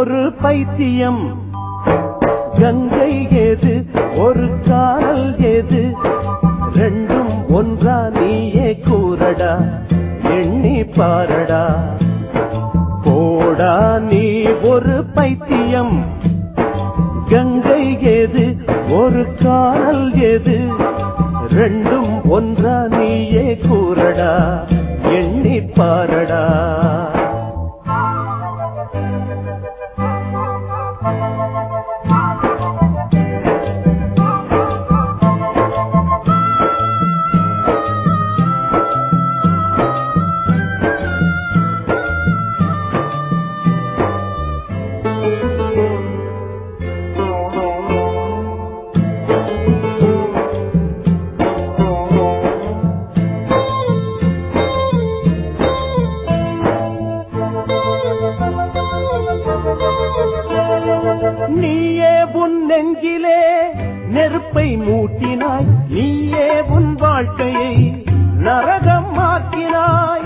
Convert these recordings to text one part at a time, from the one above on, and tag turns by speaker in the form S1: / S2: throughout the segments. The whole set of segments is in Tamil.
S1: ஒரு பைத்தியம் கங்கை ஏது ஒரு கால் ஏது ரெண்டும் ஒன்றா நீயே கூறடா எண்ணி பாரடா போடா நீ ஒரு பைத்தியம் கங்கை ஏது ஒரு கால் ஏது ரெண்டும் ஒன்றா நீயே கூறடா எண்ணி பாரடா நீயே உன் நெஞ்சிலே நெருப்பை மூட்டினாய் நீயே உன் வாழ்க்கையை நரகம் ஆக்கினாய்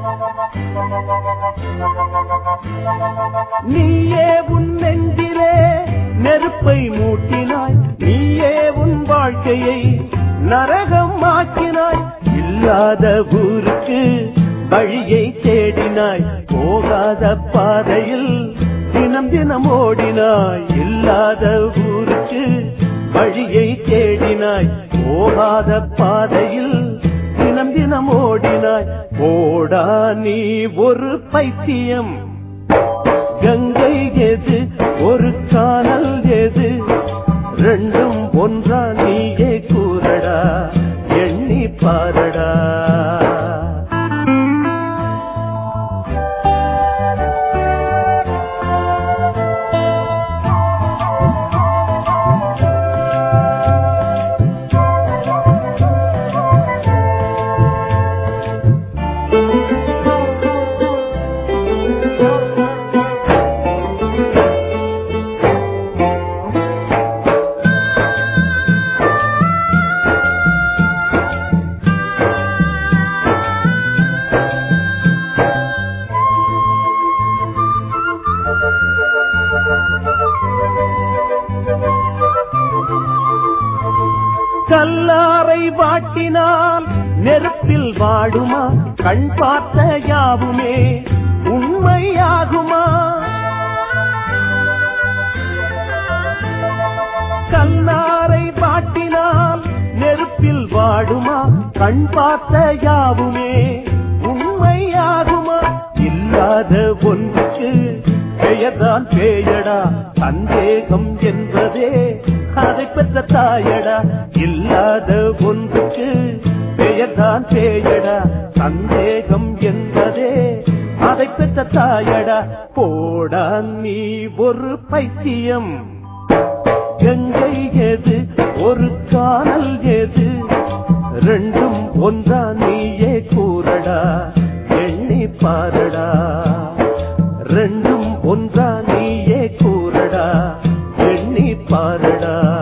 S1: நீயே உன் நெஞ்சிலே நெருப்பை மூட்டினாய் நீயே உன் வாழ்க்கையை நரகம் ஆக்கினாய் இல்லாத ஊருக்கு வழியை தேடினாய் போகாத பாதையில் தினம் தினம் ஓடினாய் இல்லாத ஊருக்கு வழியை தேடினாய் போகாத பாதையில் தினம் தினம் ஓடினாய் ஓடா நீ ஒரு பைத்தியம் கங்கை எது ஒரு காணல் எது ரெண்டும் ஒன்றா நீயே கூறடா எண்ணி பாரடா கல்லாரை வாட்டினால் நெருப்பில் வாடுமா கண் பார்த்த யாவுமே உண்மையாகுமா கல்லாரை வாட்டினால் நெருப்பில் வாடுமா கண் பார்த்த யாவுமே உண்மையாகுமா இல்லாத ஒன்றுக்கு பெயர்தான் பேயடா சந்தேகம் என்பதே அதை பெற்ற தாயடா இல்லாத ஒன்றுக்கு பெயர்தான் பேயடா சந்தேகம் என்பதே அதை பெற்ற தாயடா போடா நீ ஒரு பைத்தியம் கங்கை எது ஒரு காணல் எது ரெண்டும் ஒன்றா நீயே கூறடா எண்ணி பாரடா ரெண்டும் ஒன்றா நீயே கூறடா எண்ணி பாரடா